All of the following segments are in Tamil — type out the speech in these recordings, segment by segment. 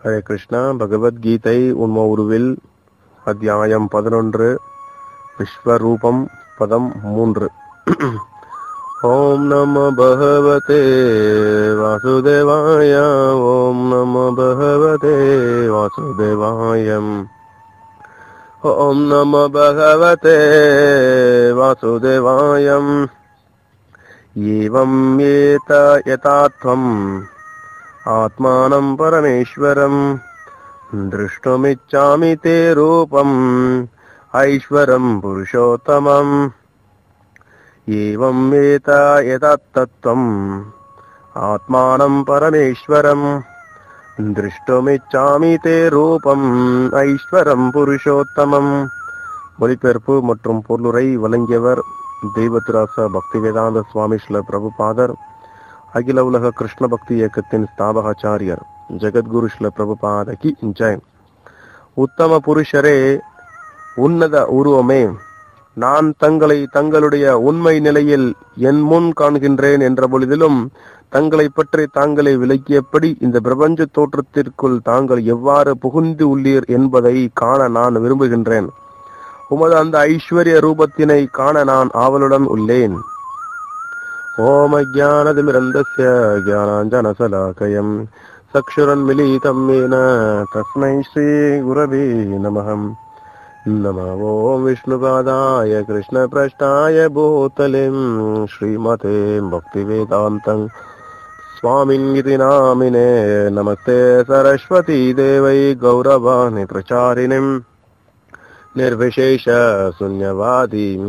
ஹரே கிருஷ்ணா பகவத்கீதை உண்ம உருவில் அத்தியாயம் பதினொன்று விஸ்வரூபம் பதம் மூன்று ஓம் நம பகவதே வாசுதேவாய ஓம் நம பகவதே வாசுதேவாயம் ஓம் நம பகவதே வாசுதேவாயம் एवं येत यथा त्वम् आत्मानं परमेश्वरम् द्रष्टुमिच्छामि ते रूपम् ऐश्वरम् पुरुषोत्तमम् एवं वेत यतत्तत्त्वम् आत्मानं परमेश्वरम् திருஷ்டுமிச்சாமி தே ரூபம் ஐஸ்வரம் புருஷோத்தமம் மொழிபெயர்ப்பு மற்றும் பொருளுரை வழங்கியவர் தெய்வத்திராச பக்தி வேதாந்த சுவாமி ஸ்ல பிரபுபாதர் அகில உலக கிருஷ்ண பக்தி இயக்கத்தின் ஸ்தாபகாச்சாரியர் ஜெகத்குரு ஸ்ல பிரபுபாத கி ஜெய் உத்தம புருஷரே உன்னத உருவமே நான் தங்களை தங்களுடைய உண்மை நிலையில் என் முன் காண்கின்றேன் என்ற பொழுதிலும் தங்களை பற்றி தாங்களே விளக்கியபடி இந்த பிரபஞ்ச தோற்றத்திற்குள் தாங்கள் எவ்வாறு புகுந்து உள்ளீர் என்பதை காண நான் விரும்புகின்றேன் உமது அந்த ஐஸ்வர்ய ரூபத்தினை காண நான் ஆவலுடன் உள்ளேன் ஓம் அஜானதிமிரந்தஸ்ய ஜானாஞ்சனசலாக்கயம் சக்ஷுரன்மிலிதம் மேன தஸ்மை ஸ்ரீ குரவே நமகம் नम ॐ विष्णुपादाय कृष्णप्रष्टाय भूतलिं श्रीमते भक्तिवेदान्तम् स्वामिन्गिति नामिने नमस्ते सरस्वती देवै गौरवाणि प्रचारिणीम् निर्विशेष शून्यवादीं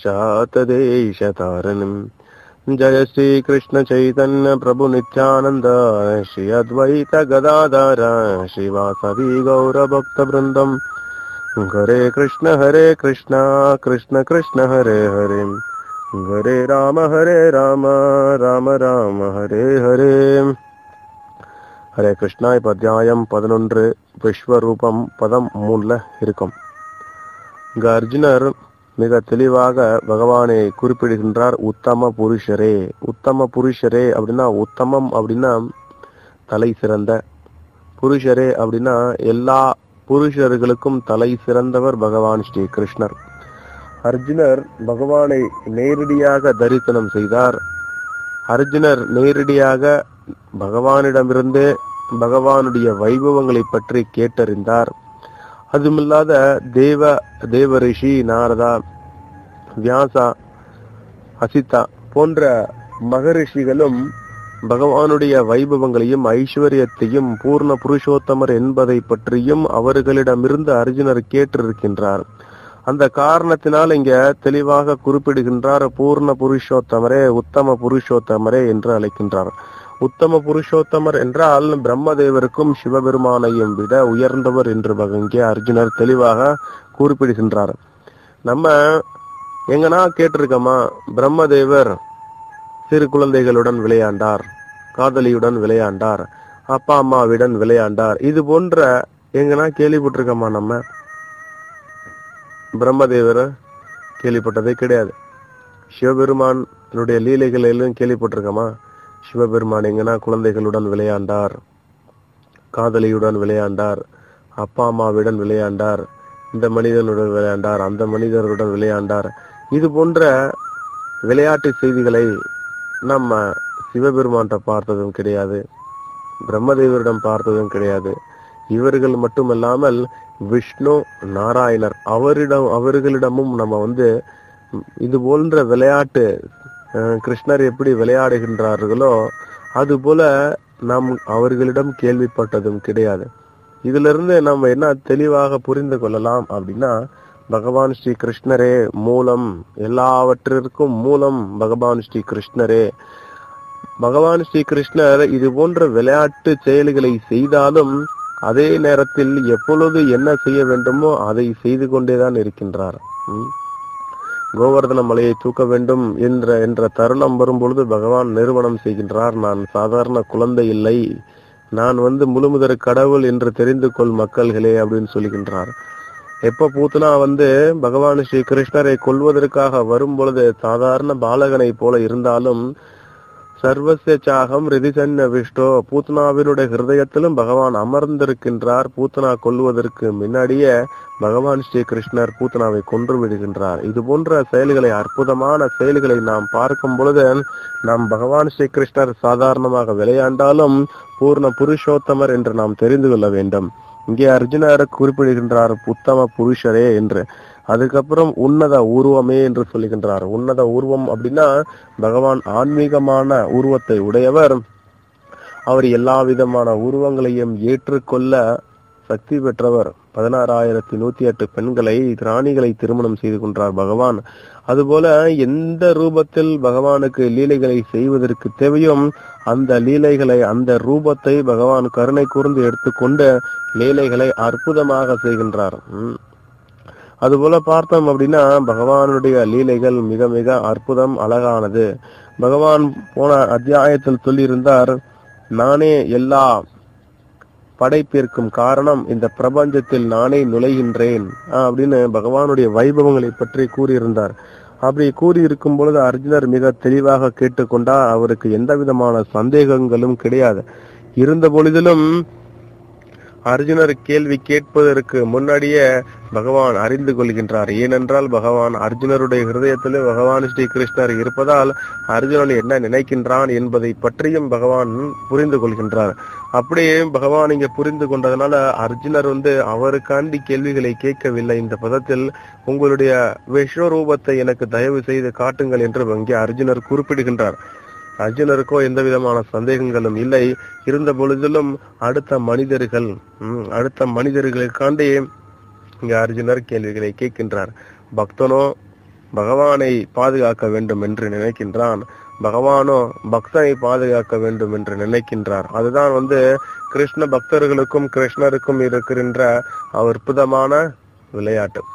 पशातदेशतारिणीम् जय श्रीकृष्ण चैतन्य प्रभु नित्यानन्द श्री अद्वैत गदाधर श्रीवासवी गौरभक्तवृन्दम् हरे कृष्ण हरे कृष्ण कृष्ण कृष्ण हरे हरे हरे राम हरे राम ராம ராம ஹரே ஹரே ஹரே கிருஷ்ணா இப்ப அத்தியாயம் பதினொன்று விஸ்வரூபம் பதம் மூணுல இருக்கும் இங்க அர்ஜுனர் மிக தெளிவாக பகவானை குறிப்பிடுகின்றார் உத்தம புருஷரே உத்தம புருஷரே அப்படின்னா உத்தமம் அப்படின்னா தலை சிறந்த புருஷரே அப்படின்னா எல்லா புருஷர்களுக்கும் தலை சிறந்தவர் பகவான் ஸ்ரீ கிருஷ்ணர் அர்ஜுனர் பகவானை நேரடியாக தரிசனம் செய்தார் அர்ஜுனர் நேரடியாக பகவானிடமிருந்தே பகவானுடைய வைபவங்களை பற்றி கேட்டறிந்தார் அதுமில்லாத தேவ தேவ ரிஷி நாரதா வியாசா அசிதா போன்ற மகரிஷிகளும் பகவானுடைய வைபவங்களையும் ஐஸ்வர்யத்தையும் பூர்ண புருஷோத்தமர் என்பதை பற்றியும் அவர்களிடமிருந்து அர்ஜுனர் கேட்டிருக்கின்றார் அந்த காரணத்தினால் இங்க தெளிவாக குறிப்பிடுகின்றார் பூர்ண புருஷோத்தமரே உத்தம புருஷோத்தமரே என்று அழைக்கின்றார் உத்தம புருஷோத்தமர் என்றால் பிரம்மதேவருக்கும் சிவபெருமானையும் விட உயர்ந்தவர் என்று இங்கே அர்ஜுனர் தெளிவாக குறிப்பிடுகின்றார் நம்ம எங்கனா கேட்டிருக்கோமா பிரம்மதேவர் சிறு குழந்தைகளுடன் விளையாண்டார் காதலியுடன் விளையாண்டார் அப்பா அம்மாவிடன் விளையாண்டார் இது போன்ற எங்கன்னா கேள்விப்பட்டிருக்கோமா நம்ம பிரம்மதேவர் கேள்விப்பட்டதே கிடையாது சிவபெருமானுடைய லீலைகளிலும் கேள்விப்பட்டிருக்கோமா சிவபெருமான் எங்கன்னா குழந்தைகளுடன் விளையாண்டார் காதலியுடன் விளையாண்டார் அப்பா அம்மாவுடன் விளையாண்டார் இந்த மனிதனுடன் விளையாண்டார் அந்த மனிதருடன் விளையாண்டார் இது போன்ற விளையாட்டு செய்திகளை நம்ம சிவபெருமான்கிட்ட பார்த்ததும் கிடையாது பிரம்மதேவரிடம் பார்த்ததும் கிடையாது இவர்கள் மட்டுமல்லாமல் விஷ்ணு நாராயணர் அவரிடம் அவர்களிடமும் நம்ம வந்து இது போன்ற விளையாட்டு கிருஷ்ணர் எப்படி விளையாடுகின்றார்களோ அது போல நாம் அவர்களிடம் கேள்விப்பட்டதும் கிடையாது இதுல இருந்து நம்ம என்ன தெளிவாக புரிந்து கொள்ளலாம் அப்படின்னா பகவான் ஸ்ரீ கிருஷ்ணரே மூலம் எல்லாவற்றிற்கும் மூலம் பகவான் ஸ்ரீ கிருஷ்ணரே பகவான் ஸ்ரீ கிருஷ்ணர் இது போன்ற விளையாட்டு செயல்களை செய்தாலும் அதே நேரத்தில் எப்பொழுது என்ன செய்ய வேண்டுமோ அதை செய்து கொண்டேதான் இருக்கின்றார் கோவர்தன மலையை தூக்க வேண்டும் என்ற என்ற தருணம் வரும்பொழுது பகவான் நிறுவனம் செய்கின்றார் நான் சாதாரண குழந்தை இல்லை நான் வந்து முழுமுதற் கடவுள் என்று தெரிந்து கொள் மக்கள்களே அப்படின்னு சொல்லுகின்றார் எப்ப பூத்துனா வந்து பகவான் ஸ்ரீ கிருஷ்ணரை கொல்வதற்காக வரும் பொழுது சாதாரண பாலகனை போல இருந்தாலும் சர்வசிய சாகம் ரிதிசன்ன விஷ்டோ பூத்னாவினுடைய ஹிருதயத்திலும் பகவான் அமர்ந்திருக்கின்றார் பூத்னா கொல்லுவதற்கு முன்னாடியே பகவான் ஸ்ரீ கிருஷ்ணர் பூத்னாவை கொன்று விடுகின்றார் இது போன்ற செயல்களை அற்புதமான செயல்களை நாம் பார்க்கும் பொழுது நாம் பகவான் ஸ்ரீ கிருஷ்ணர் சாதாரணமாக விளையாண்டாலும் பூர்ண புருஷோத்தமர் என்று நாம் தெரிந்து கொள்ள வேண்டும் இங்கே அர்ஜுனர் குறிப்பிடுகின்றார் உத்தம புருஷரே என்று அதுக்கப்புறம் உன்னத உருவமே என்று சொல்லுகின்றார் உன்னத உருவம் அப்படின்னா பகவான் ஆன்மீகமான உருவத்தை உடையவர் அவர் எல்லா விதமான உருவங்களையும் ஏற்றுக்கொள்ள சக்தி பெற்றவர் பதினாறாயிரத்தி நூத்தி எட்டு பெண்களை ராணிகளை திருமணம் செய்து கொண்டார் பகவான் அதுபோல எந்த ரூபத்தில் பகவானுக்கு லீலைகளை செய்வதற்கு தேவையும் அந்த லீலைகளை அந்த ரூபத்தை பகவான் கருணை கூர்ந்து எடுத்துக்கொண்டு லீலைகளை அற்புதமாக செய்கின்றார் உம் அதுபோல பார்த்தோம் அப்படின்னா பகவானுடைய லீலைகள் மிக மிக அற்புதம் அழகானது பகவான் போன அத்தியாயத்தில் சொல்லியிருந்தார் நானே எல்லா படைப்பிற்கும் காரணம் இந்த பிரபஞ்சத்தில் நானே நுழைகின்றேன் ஆஹ் அப்படின்னு பகவானுடைய வைபவங்களை பற்றி கூறியிருந்தார் அப்படி கூறியிருக்கும் பொழுது அர்ஜுனர் மிக தெளிவாக கேட்டுக்கொண்டார் அவருக்கு எந்த விதமான சந்தேகங்களும் கிடையாது இருந்த பொழுதிலும் அர்ஜுனர் கேள்வி கேட்பதற்கு முன்னாடியே பகவான் அறிந்து கொள்கின்றார் ஏனென்றால் பகவான் அர்ஜுனருடைய ஹிருதயத்திலே பகவான் ஸ்ரீ கிருஷ்ணர் இருப்பதால் அர்ஜுனன் என்ன நினைக்கின்றான் என்பதை பற்றியும் பகவான் புரிந்து கொள்கின்றார் அப்படியே பகவான் இங்க புரிந்து கொண்டதனால அர்ஜுனர் வந்து அவருக்காண்டி கேள்விகளை கேட்கவில்லை இந்த பதத்தில் உங்களுடைய விஸ்வரூபத்தை எனக்கு தயவு செய்து காட்டுங்கள் என்று இங்கே அர்ஜுனர் குறிப்பிடுகின்றார் அர்ஜுனருக்கோ எந்த விதமான சந்தேகங்களும் இல்லை இருந்த பொழுதிலும் அடுத்த மனிதர்கள் ம், அடுத்த மனிதர்களுக்காண்டி இங்க அர்ஜுனர் கேள்விகளை கேட்கின்றார் பக்தனோ பகவானை பாதுகாக்க வேண்டும் என்று நினைக்கின்றான் பகவானோ பக்தனை பாதுகாக்க வேண்டும் என்று நினைக்கின்றார் அதுதான் வந்து கிருஷ்ண பக்தர்களுக்கும் கிருஷ்ணருக்கும் இருக்கின்ற அற்புதமான விளையாட்டு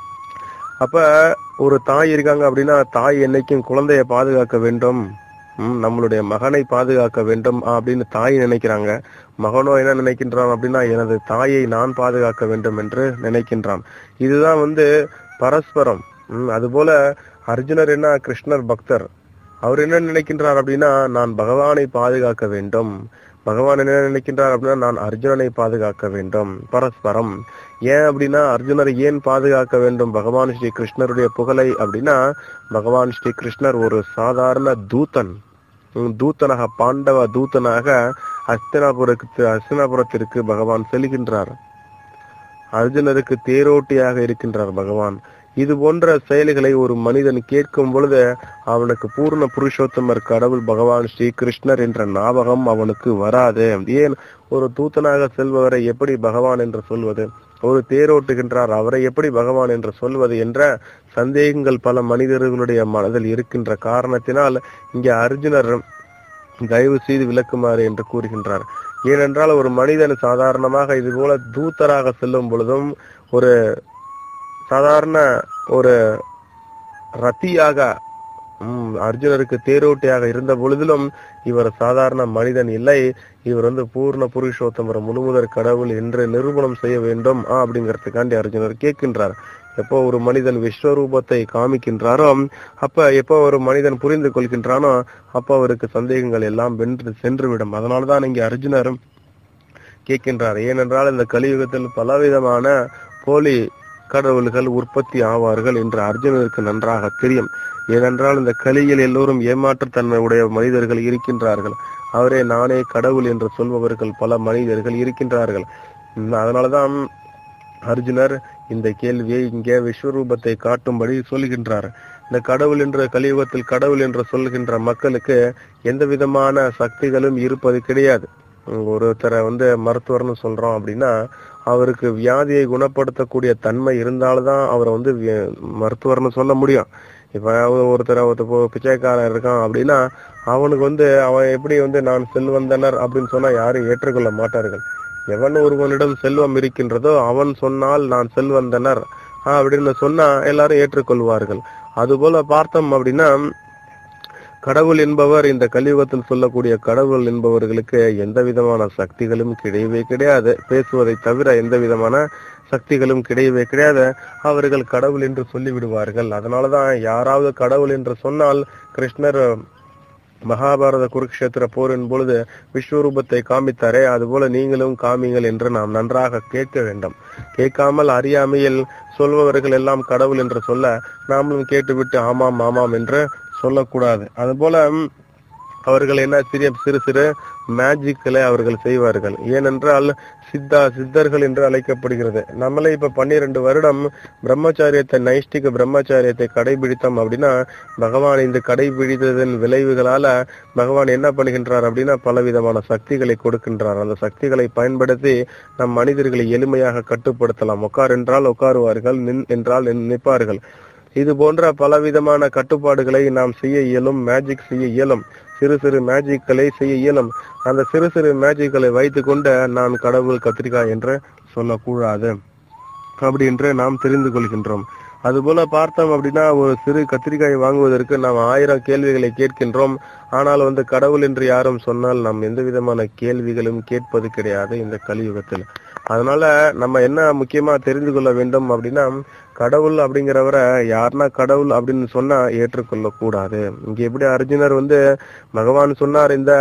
அப்ப ஒரு தாய் இருக்காங்க அப்படின்னா தாய் என்னைக்கும் குழந்தைய பாதுகாக்க வேண்டும் ம், நம்மளுடைய மகனை பாதுகாக்க வேண்டும் அப்படின்னு தாய் நினைக்கிறாங்க மகனோ என்ன நினைக்கின்றான் அப்படின்னா எனது தாயை நான் பாதுகாக்க வேண்டும் என்று நினைக்கின்றான் இதுதான் வந்து பரஸ்பரம் ம், அதுபோல அர்ஜுனர் என்ன கிருஷ்ணர் பக்தர் அவர் என்ன நினைக்கின்றார் அப்படின்னா நான் பகவானை பாதுகாக்க வேண்டும் பகவான் என்ன நினைக்கின்றார் அப்படின்னா நான் அர்ஜுனனை பாதுகாக்க வேண்டும் பரஸ்பரம் ஏன் அப்படின்னா அர்ஜுனர் ஏன் பாதுகாக்க வேண்டும் பகவான் ஸ்ரீ கிருஷ்ணருடைய புகழை அப்படின்னா பகவான் ஸ்ரீ கிருஷ்ணர் ஒரு சாதாரண தூதன் உம், தூதனாக பாண்டவ தூதனாக அஸ்தினாபுரத்து அஸ்தினாபுரத்திற்கு பகவான் செல்கின்றார் அர்ஜுனருக்கு தேரோட்டியாக இருக்கின்றார் பகவான் இது போன்ற செயல்களை ஒரு மனிதன் கேட்கும் பொழுது அவனுக்கு பூர்ண புருஷோத்தமர் கடவுள் பகவான் ஸ்ரீ கிருஷ்ணர் என்ற ஞாபகம் அவனுக்கு வராது ஏன் ஒரு தூத்தனாக செல்பவரை எப்படி பகவான் என்று சொல்வது ஒரு தேரோட்டுகின்றார் அவரை எப்படி பகவான் என்று சொல்வது என்ற சந்தேகங்கள் பல மனிதர்களுடைய மனதில் இருக்கின்ற காரணத்தினால் இங்கே அர்ஜுனர் தயவு செய்து விளக்குமாறு என்று கூறுகின்றார் ஏனென்றால் ஒரு மனிதன் சாதாரணமாக இது போல தூத்தராக செல்லும் பொழுதும் ஒரு சாதாரண ஒரு ரத்தியாக ம், அர்ஜுனருக்கு தேரோட்டியாக இருந்த பொழுதிலும் இவர் சாதாரண மனிதன் இல்லை இவர் வந்து பூர்ண புருஷோத்தமர் முழுமுதற் கடவுள் என்று நிரூபணம் செய்ய வேண்டும் ஆ, அப்படிங்கறதுக்காண்டி அர்ஜுனர் கேட்கின்றார் எப்போ ஒரு மனிதன் விஸ்வரூபத்தை காமிக்கின்றாரோ அப்ப எப்போ ஒரு மனிதன் புரிந்து கொள்கின்றானோ அப்ப அவருக்கு சந்தேகங்கள் எல்லாம் வென்று சென்றுவிடும் அதனால்தான் இங்கே அர்ஜுனர் கேட்கின்றார் ஏனென்றால் இந்த கலியுகத்தில் பலவிதமான போலி கடவுள்கள் உற்பத்தி ஆவார்கள் என்று அர்ஜுனருக்கு நன்றாக தெரியும் ஏனென்றால் இந்த கலியில் எல்லோரும் ஏமாற்றுத்தன்மை உடைய மனிதர்கள் இருக்கின்றார்கள் அவரே நானே கடவுள் என்று சொல்பவர்கள் பல மனிதர்கள் இருக்கின்றார்கள் உம், அதனாலதான் அர்ஜுனர் இந்த கேள்வியை இங்கே விஸ்வரூபத்தை காட்டும்படி சொல்கின்றார் இந்த கடவுள் என்ற கலியுகத்தில் கடவுள் என்று சொல்கின்ற மக்களுக்கு எந்த விதமான சக்திகளும் இருப்பது கிடையாது உம், ஒருத்தரை வந்து மருத்துவர்னு சொல்றோம் அப்படின்னா அவருக்கு வியாதியை குணப்படுத்தக்கூடிய தன்மை இருந்தால்தான் அவரை வந்து வி- மருத்துவர்னு சொல்ல முடியும் இப்ப அவ- ஒருத்தர் ஒருத்தர் இப்போ பிச்சைக்காரன் இருக்கான் அப்படின்னா அவனுக்கு வந்து அவன் எப்படி வந்து நான் செல்வந்தனர் அப்படின்னு சொன்னா யாரும் ஏற்றுக்கொள்ள மாட்டார்கள் எவன் ஒருவனிடம் செல்வம் இருக்கின்றதோ அவன் சொன்னால் நான் செல்வந்தனர் ஆஹ் அப்படின்னு சொன்னா எல்லாரும் ஏற்றுக்கொள்வார்கள் அதுபோல பார்த்தோம் அப்படின்னா கடவுள் என்பவர் இந்த கலியுகத்தில் சொல்லக்கூடிய கடவுள் என்பவர்களுக்கு எந்த விதமான சக்திகளும் கிடையவே கிடையாது பேசுவதை தவிர எந்த விதமான சக்திகளும் கிடையவே கிடையாது அவர்கள் கடவுள் என்று சொல்லி விடுவார்கள் அதனாலதான் யாராவது கடவுள் என்று சொன்னால் கிருஷ்ணர் மகாபாரத குருக்ஷேத்திர போரின் பொழுது விஸ்வரூபத்தை காமித்தாரே அதுபோல நீங்களும் காமிங்கள் என்று நாம் நன்றாக கேட்க வேண்டும் கேட்காமல் அறியாமையில் சொல்பவர்கள் எல்லாம் கடவுள் என்று சொல்ல நாமளும் கேட்டுவிட்டு ஆமாம் ஆமாம் என்று சொல்லக்கூடாது அதுபோல அவர்கள் என்ன சிறிய சிறு சிறு மேஜிக்களை அவர்கள் செய்வார்கள் ஏனென்றால் சித்தா சித்தர்கள் என்று அழைக்கப்படுகிறது நம்மளே இப்ப பன்னிரண்டு வருடம் பிரம்மச்சாரியத்தை நைஷ்டிக பிரம்மச்சாரியத்தை கடைபிடித்தோம் அப்படின்னா பகவான் இந்த கடைபிடித்ததன் விளைவுகளால பகவான் என்ன பண்ணுகின்றார் அப்படின்னா பலவிதமான சக்திகளை கொடுக்கின்றார் அந்த சக்திகளை பயன்படுத்தி நம் மனிதர்களை எளிமையாக கட்டுப்படுத்தலாம் உட்கார் என்றால் உட்காருவார்கள் நின் என்றால் நிற்பார்கள் இது போன்ற பலவிதமான கட்டுப்பாடுகளை நாம் செய்ய இயலும் மேஜிக் செய்ய இயலும் சிறு சிறு மேஜிக்களை செய்ய இயலும் அந்த சிறு சிறு மேஜிக்களை வைத்து கொண்டு நான் கடவுள் கத்திரிக்காய் என்று சொல்லக்கூடாது அப்படி என்று நாம் தெரிந்து கொள்கின்றோம் அதுபோல பார்த்தோம் அப்படின்னா ஒரு சிறு கத்திரிக்காய் வாங்குவதற்கு நாம் ஆயிரம் கேள்விகளை கேட்கின்றோம் ஆனால் வந்து கடவுள் என்று யாரும் சொன்னால் நாம் எந்த விதமான கேள்விகளும் கேட்பது கிடையாது இந்த கலியுகத்தில் அதனால நம்ம என்ன முக்கியமா தெரிந்து கொள்ள வேண்டும் அப்படின்னா கடவுள் அப்படிங்கிறவரை யாருன்னா கடவுள் அப்படின்னு சொன்னா ஏற்றுக்கொள்ள கூடாது இங்க எப்படி அர்ஜுனர் வந்து பகவான் சொன்னார் இந்த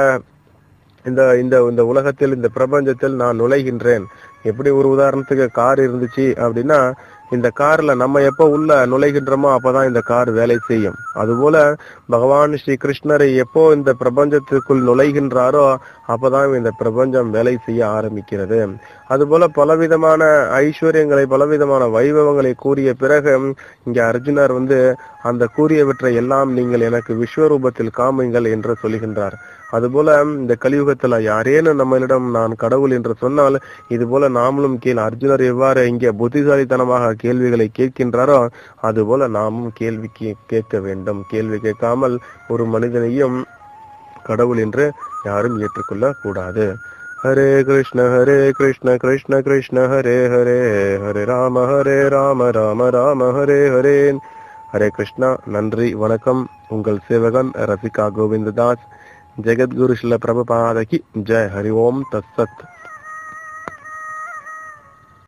இந்த இந்த இந்த உலகத்தில் இந்த பிரபஞ்சத்தில் நான் நுழைகின்றேன் எப்படி ஒரு உதாரணத்துக்கு கார் இருந்துச்சு அப்படின்னா இந்த கார்ல நம்ம எப்ப உள்ள நுழைகின்றோமோ அப்பதான் இந்த கார் வேலை செய்யும் அதுபோல பகவான் ஸ்ரீ கிருஷ்ணரை எப்போ இந்த பிரபஞ்சத்திற்குள் நுழைகின்றாரோ அப்பதான் இந்த பிரபஞ்சம் வேலை செய்ய ஆரம்பிக்கிறது அதுபோல பலவிதமான ஐஸ்வர்யங்களை பலவிதமான வைபவங்களை கூறிய பிறகு இங்க அர்ஜுனர் வந்து அந்த கூறியவற்றை எல்லாம் நீங்கள் எனக்கு விஸ்வரூபத்தில் காமிங்கள் என்று சொல்கின்றார் அதுபோல இந்த கலியுகத்துல யாரேனும் நம்மளிடம் நான் கடவுள் என்று சொன்னால் இது போல நாமளும் கீழ் அர்ஜுனர் எவ்வாறு இங்கே புத்திசாலித்தனமாக கேள்விகளை கேட்கின்றாரோ அதுபோல நாமும் கேள்வி கேட்க வேண்டும் கேள்வி கேட்காமல் ஒரு மனிதனையும் கடவுள் என்று யாரும் ஏற்றுக்கொள்ள கூடாது ஹரே கிருஷ்ண ஹரே கிருஷ்ண கிருஷ்ண கிருஷ்ண ஹரே ஹரே ஹரே ராம ஹரே ராம ராம ராம ஹரே ஹரே ஹரே கிருஷ்ணா நன்றி வணக்கம் உங்கள் சேவகன் ரசிகா கோவிந்ததாஸ் ஜெகத்குரு ஸ்ரீல பிரபுபாதகி ஜெய் ஹரி ஓம் தத்சத்